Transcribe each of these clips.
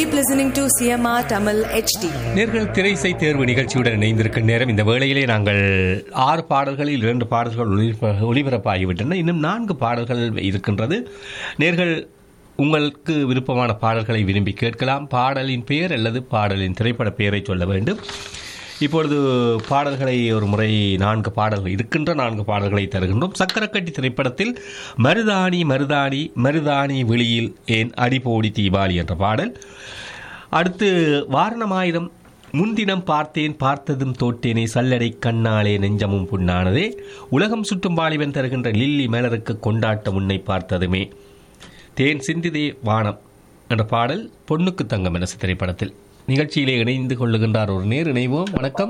Keep listening to CMR Tamil HD. நேர்கள் திரைசை தேர்வு நிகழ்ச்சியுடன் இணைந்திருக்கும் நேரம் இந்த வேளையிலே நாங்கள் ஆறு பாடல்களில் இரண்டு பாடல்கள் ஒளிபர- ஒளிபரப்பாகிவிட்டன இன்னும் நான்கு பாடல்கள் இருக்கின்றது நேர்கள் உங்களுக்கு விருப்பமான பாடல்களை விரும்பி கேட்கலாம் பாடலின் பெயர் அல்லது பாடலின் திரைப்பட பெயரை சொல்ல வேண்டும் இப்பொழுது பாடல்களை ஒரு முறை நான்கு பாடல்கள் இருக்கின்ற நான்கு பாடல்களை தருகின்றோம் சக்கரக்கட்டி திரைப்படத்தில் மருதாணி மருதாணி மருதாணி வெளியில் ஏன் அடிபோடி தீபாவளி என்ற பாடல் அடுத்து வாரணமாயிரம் முன்தினம் பார்த்தேன் பார்த்ததும் தோட்டேனே சல்லடை கண்ணாலே நெஞ்சமும் புண்ணானதே உலகம் சுற்றும் வாலிபன் தருகின்ற லில்லி மலருக்கு கொண்டாட்டம் உன்னை பார்த்ததுமே தேன் சிந்திதே வானம் என்ற பாடல் பொண்ணுக்கு தங்கம் என திரைப்படத்தில் நிகழ்ச்சியிலே இணைந்து கொள்ளுகின்றார் ஒரு நேர் இணைவோம் வணக்கம்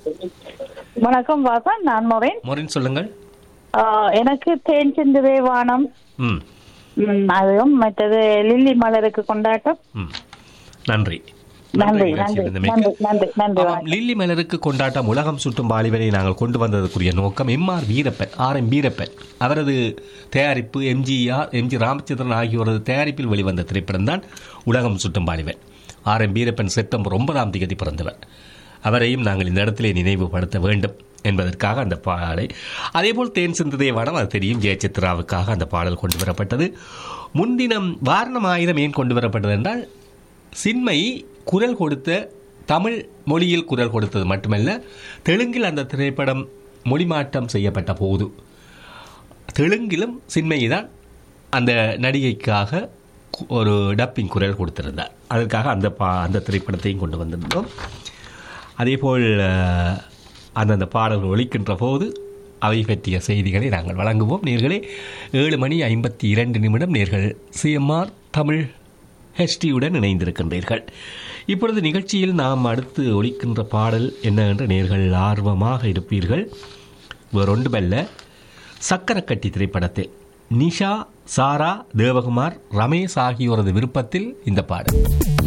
வணக்கம் வாசன் நான் மொரேன் மொரின் சொல்லுங்கள் ஆஹ் எனக்கு தேன் சிந்துவே வானம் ம் ம், அதுவும் மற்றது லில்லி மலருக்கு கொண்டாட்டம் ம் நன்றி நன்றி நிகழ்ச்சியில் நன்றி இருந்தமைக்கு. நன்றி நன்றி நன்றி ஆமாம், வணக்கம். லில்லி மலருக்கு கொண்டாட்டம் உலகம் சுற்றும் வாலிபனை நாங்கள் கொண்டு வந்ததற்குரிய நோக்கம் M R Veerappan R M Veerappan அவரது தயாரிப்பு எம்ஜிஆர் எம்ஜி ராமச்சந்திரன் ஆகியோரது தயாரிப்பில் வெளிவந்த திரைப்படம் தான் உலகம் சுற்றும் வாலிபன் ஆர் எம் வீரப்பன் செப்டம்பர் ஒன்பதாம் தேதி பிறந்தவர் அவரையும் நாங்கள் இந்த இடத்திலே நினைவுபடுத்த வேண்டும் என்பதற்காக அந்த பாடலை அதேபோல் தேன் சிந்ததே வானம் அது தெரியும் ஜெயசித்ராவுக்காக அந்த பாடல் கொண்டு வரப்பட்டது முன்தினம் வாரணம் ஆயுதம் ஏன் கொண்டு வரப்பட்டது என்றால் சின்மை குரல் கொடுத்த தமிழ் மொழியில் குரல் கொடுத்தது மட்டுமல்ல தெலுங்கில் அந்த திரைப்படம் மொழிமாற்றம் செய்யப்பட்ட போது தெலுங்கிலும் சின்மை தான் அந்த நடிகைக்காக கு- ஒரு டப்பிங் குரல் கொடுத்திருந்தார் அதற்காக அந்த பா அந்த திரைப்படத்தையும் கொண்டு வந்திருந்தோம் அதேபோல் அஹ், அந்தந்த பாடல்கள் ஒலிக்கின்ற போது அவை பற்றிய செய்திகளை நாங்கள் வழங்குவோம் நேர்களே ஏழு மணி ஐம்பத்தி இரண்டு நிமிடம் நேர்கள் சிஎம்ஆர் தமிழ் ஹெச்டியுடன் இணைந்திருக்கின்றீர்கள் இப்பொழுது நிகழ்ச்சியில் நாம் அடுத்து ஒலிக்கின்ற பாடல் என்ன என்று நேர்கள் ஆர்வமாக இருப்பீர்கள் வேறொன்றுமல்ல சக்கரக்கட்டி திரைப்படத்தில் நிஷா சாரா தேவகுமார் ரமேஷ் ஆகியோரது விருப்பத்தில் இந்த பாடல்